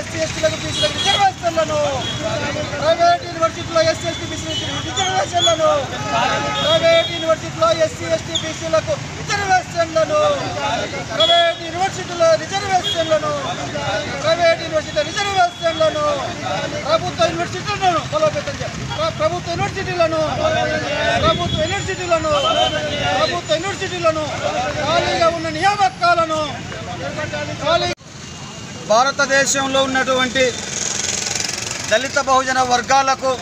SC ఎస్టీలకు బీసీలకు రిజర్వేషన్లను ప్రైవేట్ యూనివర్సిటీలో ఎస్సీ ఎస్టీ బీసీలకు రిజర్వేషన్లను ప్రైవేట్ యూనివర్సిటీలో ఎస్సీ ఎస్టీ బీసీలకు రిజర్వేషన్లను ప్రైవేట్ యూనివర్సిటీలో రిజర్వేషన్లను ప్రైవేట్ యూనివర్సిటీలో రిజర్వేషన్లను ప్రభుత్వ యూనివర్సిటీలను బలోపేతం చేయాలి ప్ర- ప్రభుత్వ యూనివర్సిటీలను ప్రభుత్వ యూనివర్సిటీలను ప్రభుత్వ యూనివర్సిటీలను ఖాళీగా ఉన్న నియామకాలను ఖాళీ భారతదేశంలో ఉన్నటువంటి దళిత బహుజన వర్గాలకు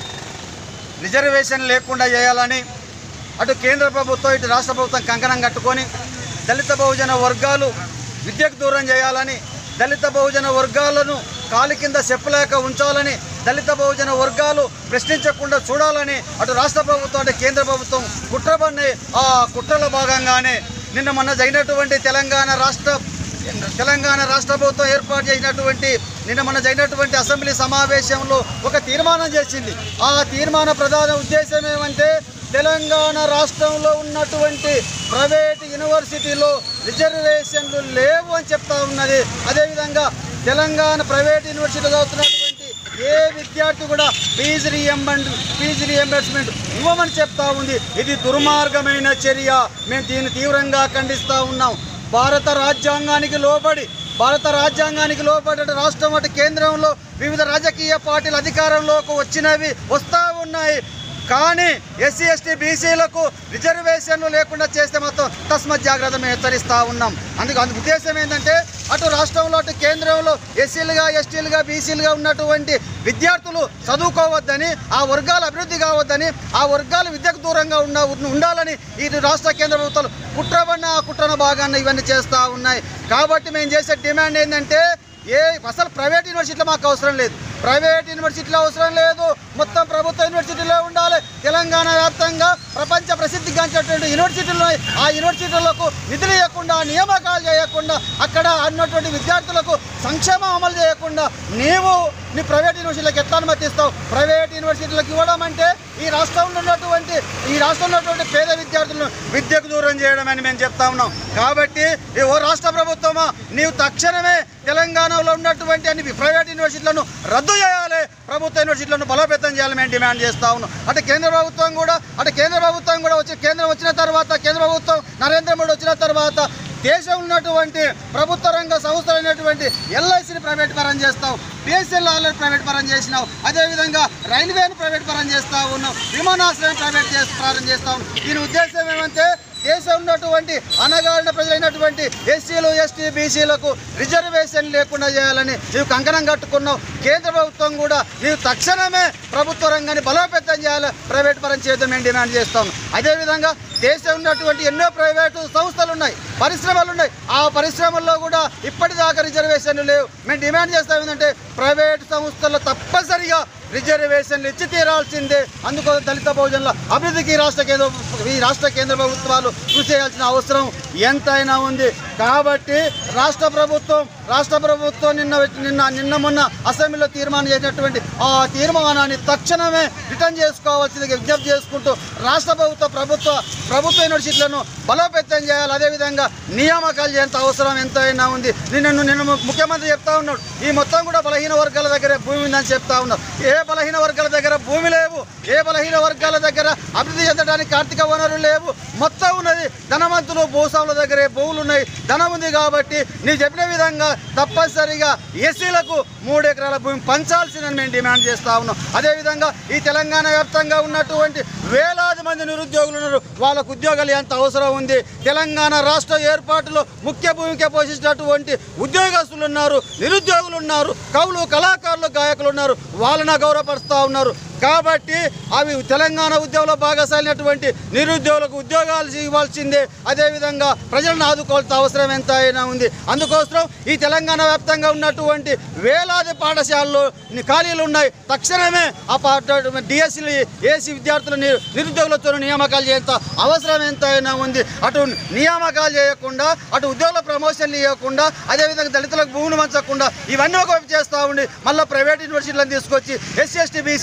రిజర్వేషన్ లేకుండా చేయాలని అటు కేంద్ర ప్రభుత్వం ఇటు రాష్ట్ర ప్రభుత్వం కంకణం కట్టుకొని దళిత బహుజన వర్గాలు విద్యకు దూరం చేయాలని దళిత బహుజన వర్గాలను కాలి కింద చెప్పలేక ఉంచాలని దళిత బహుజన వర్గాలు ప్రశ్నించకుండా చూడాలని అటు రాష్ట్ర ప్రభుత్వం అటు కేంద్ర ప్రభుత్వం కుట్రబన్ని ఆ కుట్రలో భాగంగానే నిన్న మొన్న జరిగినటువంటి తెలంగాణ రాష్ట్ర తెలంగాణ రాష్ట్ర ప్రభుత్వం ఏర్పాటు చేసినటువంటి నిన్న మన జరిగినటువంటి అసెంబ్లీ సమావేశంలో ఒక తీర్మానం చేసింది ఆ తీర్మాన ప్రధాన ఉద్దేశం ఏమంటే తెలంగాణ రాష్ట్రంలో ఉన్నటువంటి ప్రైవేట్ యూనివర్సిటీలో రిజర్వేషన్లు లేవు అని చెప్తా ఉన్నది అదేవిధంగా తెలంగాణ ప్రైవేట్ యూనివర్సిటీలో చదువుతున్నటువంటి ఏ విద్యార్థి కూడా ఫీజు రియంబర్మెంట్ ఫీజు రియంబర్స్మెంట్ ఇవ్వమని చెప్తా ఉంది ఇది దుర్మార్గమైన చర్య మేము దీన్ని తీవ్రంగా ఖండిస్తూ ఉన్నాం భారత రాజ్యాంగానికి లోబడి భారత రాజ్యాంగానికి లోబడి అటు రాష్ట్రం అటు కేంద్రంలో వివిధ రాజకీయ పార్టీలు అధికారంలోకి వచ్చినవి వస్తూ ఉన్నాయి కానీ ఎస్సీ ఎస్టీ బీసీలకు రిజర్వేషన్లు లేకుండా చేస్తే మాత్రం తస్మత్ జాగ్రత్త మేము హెచ్చరిస్తూ ఉన్నాం అందుకు అందుకు ఉద్దేశం ఏంటంటే అటు రాష్ట్రంలో అటు కేంద్రంలో ఎస్సీలుగా ఎస్టీలుగా బీసీలుగా ఉన్నటువంటి విద్యార్థులు చదువుకోవద్దని ఆ వర్గాల అభివృద్ధి కావద్దని ఆ వర్గాలు విద్యకు దూరంగా ఉన్న ఉండాలని ఈ రాష్ట్ర కేంద్ర ప్రభుత్వాలు కుట్రబడిన ఆ కుట్రన భాగాన్ని ఇవన్నీ చేస్తూ ఉన్నాయి కాబట్టి మేము చేసే డిమాండ్ ఏంటంటే ఏ అసలు ప్రైవేట్ యూనివర్సిటీలో మాకు అవసరం లేదు ప్రైవేట్ యూనివర్సిటీలో అవసరం లేదు మొత్తం ప్రభుత్వ యూనివర్సిటీలో ఉండాలి తెలంగాణ వ్యాప్తంగా ప్రపంచ ప్రసిద్ధిగాంచినటువంటి యూనివర్సిటీలు ఉన్నాయి. ఆ యూనివర్సిటీలకు నిధులు ఇవ్వకుండా నియామకాలు చేయకుండా అక్కడ ఉన్నటువంటి విద్యార్థులకు సంక్షేమం అమలు చేయకుండా నీవు నీ ప్రైవేట్ యూనివర్సిటీలకు ఎట్లా అనుమతిస్తావు ప్రైవేట్ యూనివర్సిటీలకు ఇవ్వడం అంటే ఈ రాష్ట్రంలో ఉన్నటువంటి ఈ రాష్ట్రంలో ఉన్నటువంటి పేద విద్యార్థులను విద్యకు దూరం చేయడం అని మేము చెప్తా ఉన్నాం కాబట్టి ఈ ఓ రాష్ట్ర ప్రభుత్వమా నీవు తక్షణమే తెలంగాణలో ఉన్నటువంటి అన్ని ప్రైవేట్ యూనివర్సిటీలను రద్దు చేయాలి ప్రభుత్వ యూనివర్సిటీలను బలోపేతం చేయాలని మేము డిమాండ్ చేస్తా ఉన్నాం అటు కేంద్ర ప్రభుత్వం కూడా అటు కేంద్ర ప్రభుత్వం కూడా వచ్చి కేంద్రం వచ్చిన తర్వాత కేంద్ర ప్రభుత్వం నరేంద్ర మోడీ వచ్చిన తర్వాత దేశంలో ఉన్నటువంటి ప్రభుత్వ రంగ సంస్థలైనటువంటి ఎల్ఐసిని ప్రైవేట్ పరం చేస్తావు బిఎస్ఎల్ ఆల్రెడీ ప్రైవేట్ పరం చేసినావు అదేవిధంగా రైల్వేని ప్రైవేట్ పరం చేస్తా ఉన్నావు విమానాశ్రయం ప్రైవేట్ చేసి ప్రారం చేస్తా ఉన్నావు దీని ఉద్దేశం ఏమంటే దేశం ఉన్నటువంటి అనగారిన ప్రజలైనటువంటి ఎస్సీలు ఎస్టీ బీసీలకు రిజర్వేషన్ లేకుండా చేయాలని నీవు కంకణం కట్టుకున్నావు కేంద్ర ప్రభుత్వం కూడా నీవు తక్షణమే ప్రభుత్వ రంగాన్ని బలోపేతం చేయాలి ప్రైవేట్ పరం చేద్దాం మేము డిమాండ్ చేస్తాం అదేవిధంగా దేశం ఉన్నటువంటి ఎన్నో ప్రైవేటు సంస్థలు ఉన్నాయి పరిశ్రమలు ఉన్నాయి ఆ పరిశ్రమల్లో కూడా ఇప్పటిదాకా రిజర్వేషన్లు లేవు మేము డిమాండ్ చేస్తాం ఏంటంటే ప్రైవేట్ సంస్థల్లో తప్పనిసరిగా రిజర్వేషన్లు ఇచ్చి తీరాల్సిందే అందుకోసం దళిత బహుజనుల అభివృద్ధికి ఈ రాష్ట్ర కేంద్ర ఈ రాష్ట్ర కేంద్ర ప్రభుత్వాలు కృషి చేయాల్సిన అవసరం ఎంతైనా ఉంది కాబట్టి రాష్ట్ర ప్రభుత్వం రాష్ట్ర ప్రభుత్వం నిన్న నిన్న నిన్న మొన్న అసెంబ్లీలో తీర్మానం చేసినటువంటి ఆ తీర్మానాన్ని తక్షణమే రిటర్న్ చేసుకోవాల్సిందిగా విజ్ఞప్తి చేసుకుంటూ రాష్ట్ర ప్రభుత్వ ప్రభుత్వ ప్రభుత్వ యూనివర్సిటీలను బలోపేతం చేయాలి అదేవిధంగా నియామకాలు చేయంత అవసరం ఎంతైనా ఉంది నిన్న నిన్న ము- ముఖ్యమంత్రి చెప్తా ఉన్నాడు ఈ మొత్తం కూడా బలహీన వర్గాల దగ్గర భూమి ఉందని చెప్తా ఉన్నాడు ఏ బలహీన వర్గాల దగ్గర భూమి లేవు ఏ బలహీన వర్గాల దగ్గర అభివృద్ధి చెందడానికి ఆర్థిక వనరులు లేవు మొత్తం ఉన్నది ధనవంతులు భూస్వాముల దగ్గరే భూములు ఉన్నాయి ధనం ఉంది కాబట్టి నీ చెప్పిన విధంగా తప్పనిసరిగా ఎస్సీలకు మూడు ఎకరాల భూమి పంచాల్సిందని మేము డిమాండ్ చేస్తా ఉన్నాం అదేవిధంగా ఈ తెలంగాణ వ్యాప్తంగా ఉన్నటువంటి వేలాది మంది నిరుద్యోగులు ఉన్నారు వాళ్ళకు ఉద్యోగాలు ఎంత అవసరం ఉంది తెలంగాణ రాష్ట్ర ఏర్పాటులో ముఖ్య భూమిక పోషించినటువంటి ఉద్యోగస్తులు ఉన్నారు నిరుద్యోగులు ఉన్నారు కవులు కళాకారులు గాయకులు ఉన్నారు వాళ్ళని గౌరవపరుస్తూ ఉన్నారు కాబట్టి అవి తెలంగాణ ఉద్యోగంలో భాగస్వామైనటువంటి నిరుద్యోగులకు ఉద్యోగాలు ఇవ్వాల్సిందే అదేవిధంగా ప్రజలను ఆదుకోవాల్సిన అవసరం ఎంత అయినా ఉంది అందుకోసం ఈ తెలంగాణ వ్యాప్తంగా ఉన్నటువంటి వేలాది పాఠశాలలు ని- ఖాళీలు ఉన్నాయి తక్షణమే ఆ పాఠ డిఎస్సీలు ఏసీ విద్యార్థులు ని- నిరుద్యోగులతో నియామకాలు చేయంత అవసరం ఎంత అయినా ఉంది అటు నియామకాలు చేయకుండా అటు ఉద్యోగుల ప్రమోషన్లు ఇవ్వకుండా అదేవిధంగా దళితులకు భూములు పంచకుండా ఇవన్నీ ఒకవైపు చేస్తూ ఉండి మళ్ళీ ప్రైవేట్ యూనివర్సిటీలను తీసుకొచ్చి ఎస్సీ ఎస్టీ బీసీ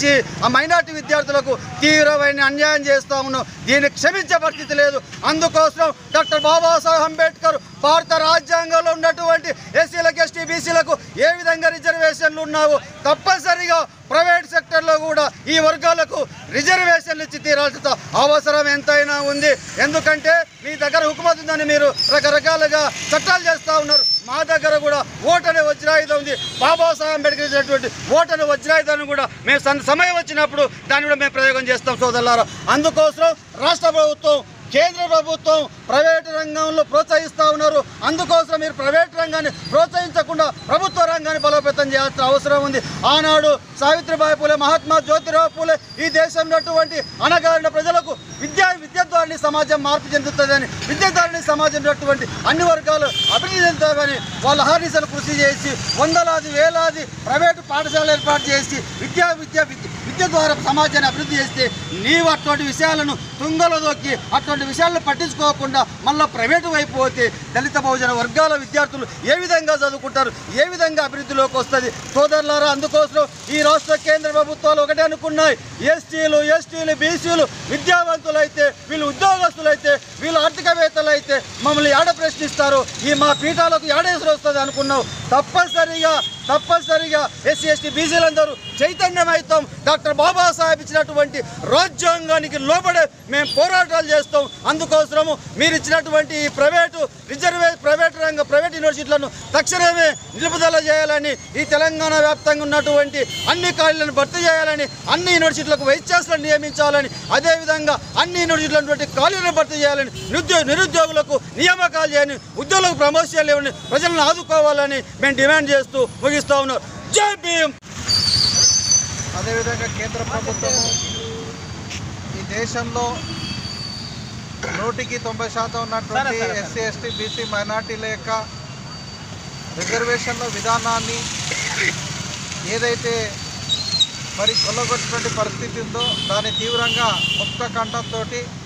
ఆ మైనార్టీ విద్యార్థులకు తీవ్రమైన అన్యాయం చేస్తా ఉన్నాం దీన్ని క్షమించే పరిస్థితి లేదు అందుకోసం డాక్టర్ బాబాసాహెబ్ అంబేద్కర్ భారత రాజ్యాంగంలో ఉన్నటువంటి ఎస్సీలకు ఎస్టీ బీసీలకు ఏ విధంగా రిజర్వేషన్లు ఉన్నావో తప్పనిసరిగా ప్రైవేట్ సెక్టర్లో కూడా ఈ వర్గాలకు రిజర్వేషన్లు ఇచ్చి తీరాల్సిన అవసరం ఎంతైనా ఉంది ఎందుకంటే మీ దగ్గర హుకుమత్ ఉందని మీరు రకరకాలుగా చట్టాలు చేస్తూ ఉన్నారు మా దగ్గర కూడా ఓటు అనే వజ్రాయుధం ఉంది బాబాసాహెబ్ అంబేద్కర్ ఇచ్చినటువంటి ఓటు అనే వజ్రాయుధాన్ని కూడా మేము సన్- సమయం వచ్చినప్పుడు దాన్ని కూడా మేము ప్రయోగం చేస్తాం సోదరులారా అందుకోసం రాష్ట్ర ప్రభుత్వం కేంద్ర ప్రభుత్వం ప్రైవేటు రంగంలో ప్రోత్సహిస్తూ ఉన్నారు అందుకోసం మీరు ప్రైవేట్ రంగాన్ని ప్రోత్సహించకుండా ప్రభుత్వ రంగాన్ని బలోపేతం చేయాల్సిన అవసరం ఉంది ఆనాడు సావిత్రిబాయి పూలే మహాత్మా జ్యోతిరావు పూలే ఈ దేశంలో అటువంటి అనగారిన ప్రజలకు విద్యా విద్య ద్వారానే సమాజం మార్పు చెందుతుందని విద్య ద్వారానే సమాజంలో అటువంటి అన్ని వర్గాలు అభివృద్ధి చెందుతామని వాళ్ళ హారీసలు కృషి చేసి వందలాది వేలాది ప్రైవేటు పాఠశాలలు ఏర్పాటు చేసి విద్యా విద్య విద్య విద్య ద్వారా సమాజాన్ని అభివృద్ధి చేస్తే నీవు అటువంటి విషయాలను తుంగలో దొక్కి అటువంటి విషయాలను పట్టించుకోకుండా మళ్ళీ ప్రైవేటు వైపు పోతే దళిత బహుజన వర్గాల విద్యార్థులు ఏ విధంగా చదువుకుంటారు ఏ విధంగా అభివృద్ధిలోకి వస్తుంది సోదరులారా అందుకోసం ఈ రాష్ట్ర కేంద్ర ప్రభుత్వాలు ఒకటే అనుకున్నాయి ఎస్టీలు ఎస్టీలు బీసీలు విద్యావంతులు అయితే వీళ్ళు ఉద్యోగస్తులు అయితే వీళ్ళు ఆర్థికవేత్తలు అయితే మమ్మల్ని ఏడ ప్రశ్నిస్తారు ఈ మా పీఠాలకు ఏడేసరి వస్తుంది అనుకున్నావు తప్పనిసరిగా తప్పనిసరిగా ఎస్సీ ఎస్టీ బీసీలందరూ చైతన్యమవుతాం డాక్టర్ బాబాసాహెబ్ ఇచ్చినటువంటి రాజ్యాంగానికి లోబడే మేము పోరాటాలు చేస్తాం అందుకోసము మీరు ఇచ్చినటువంటి ఈ ప్రైవేటు రిజర్వే ప్రైవేట్ రంగ ప్రైవేట్ యూనివర్సిటీలను తక్షణమే నిలుపుదల చేయాలని ఈ తెలంగాణ వ్యాప్తంగా ఉన్నటువంటి అన్ని ఖాళీలను భర్తీ చేయాలని అన్ని యూనివర్సిటీలకు వైస్ ఛాన్సలర్ నియమించాలని అదేవిధంగా అన్ని యూనివర్సిటీల ఉన్నటువంటి ఖాళీలను భర్తీ చేయాలని నిరుద్యోగ నిరుద్యోగులకు నియామకాలు చేయని ఉద్యోగులకు ప్రమోషన్లు ఇవ్వని ప్రజలను ఆదుకోవాలని మేము డిమాండ్ చేస్తూ ముగిస్తా ఉన్నాం జై భీమ్ అదేవిధంగా కేంద్ర ప్రభుత్వము ఈ దేశంలో నూటికి తొంభై శాతం ఉన్నటువంటి ఎస్సీ ఎస్టీ బీసీ మైనార్టీల యొక్క రిజర్వేషన్ల విధానాన్ని ఏదైతే మరి కొల్లగొట్టినటువంటి పరిస్థితి ఉందో దాన్ని తీవ్రంగా ముక్త కంఠంతో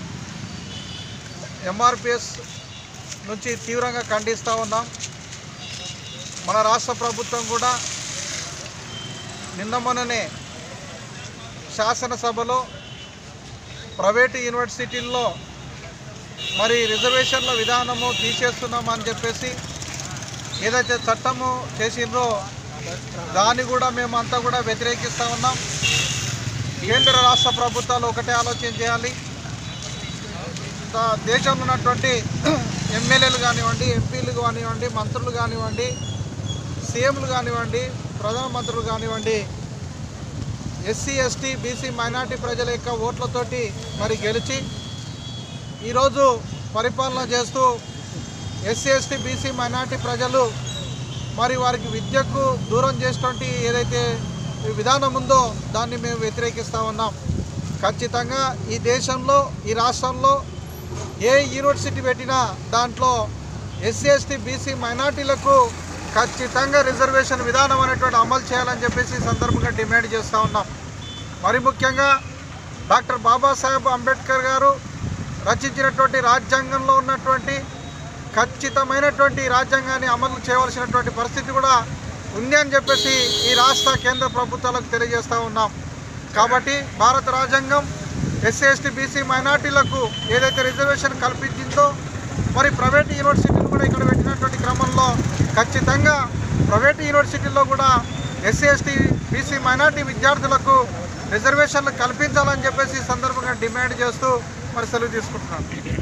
ఎంఆర్పిఎస్ నుంచి తీవ్రంగా ఖండిస్తూ ఉన్నాం మన రాష్ట్ర ప్రభుత్వం కూడా నిన్న మొన్ననే శాసనసభలో ప్రైవేటు యూనివర్సిటీల్లో మరి రిజర్వేషన్ల విధానము తీసేస్తున్నామని చెప్పేసి ఏదైతే చట్టము చేసిండ్రో దాన్ని కూడా మేము అంతా కూడా వ్యతిరేకిస్తూ ఉన్నాం కేంద్ర రాష్ట్ర ప్రభుత్వాలు ఒకటే ఆలోచన చేయాలి దా- దేశంలో ఉన్నటువంటి ఎమ్మెల్యేలు కానివ్వండి ఎంపీలు కానివ్వండి మంత్రులు కానివ్వండి సీఎంలు కానివ్వండి ప్రధానమంత్రులు కానివ్వండి ఎస్సీ ఎస్టీ బీసీ మైనార్టీ ప్రజల యొక్క ఓట్లతోటి మరి గెలిచి ఈరోజు పరిపాలన చేస్తూ ఎస్సీ ఎస్టీ బీసీ మైనార్టీ ప్రజలు మరి వారికి విద్యకు దూరం చేసినటువంటి ఏదైతే ఈ విధానం ఉందో దాన్ని మేము వ్యతిరేకిస్తూ ఉన్నాం ఖచ్చితంగా ఈ దేశంలో ఈ రాష్ట్రంలో ఏ యూనివర్సిటీ పెట్టినా దాంట్లో ఎస్సీ ఎస్టీ బీసీ మైనార్టీలకు ఖచ్చితంగా రిజర్వేషన్ విధానం అనేటువంటి అమలు చేయాలని చెప్పేసి ఈ సందర్భంగా డిమాండ్ చేస్తూ ఉన్నాం మరి ముఖ్యంగా డాక్టర్ బాబాసాహెబ్ అంబేద్కర్ గారు రచించినటువంటి రాజ్యాంగంలో ఉన్నటువంటి ఖచ్చితమైనటువంటి రాజ్యాంగాన్ని అమలు చేయవలసినటువంటి పరిస్థితి కూడా ఉంది అని చెప్పేసి ఈ రాష్ట్ర కేంద్ర ప్రభుత్వాలకు తెలియజేస్తూ ఉన్నాం కాబట్టి భారత రాజ్యాంగం ఎస్సీ ఎస్టీ బీసీ మైనార్టీలకు ఏదైతే రిజర్వేషన్ కల్పించిందో మరి ప్రైవేట్ యూనివర్సిటీలు కూడా ఇక్కడ పెట్టినటువంటి క్రమంలో ఖచ్చితంగా ప్రైవేట్ యూనివర్సిటీల్లో కూడా ఎస్సీ ఎస్టీ బీసీ మైనార్టీ విద్యార్థులకు రిజర్వేషన్లు కల్పించాలని చెప్పేసి ఈ సందర్భంగా డిమాండ్ చేస్తూ మరి సెలవు తీసుకుంటున్నాను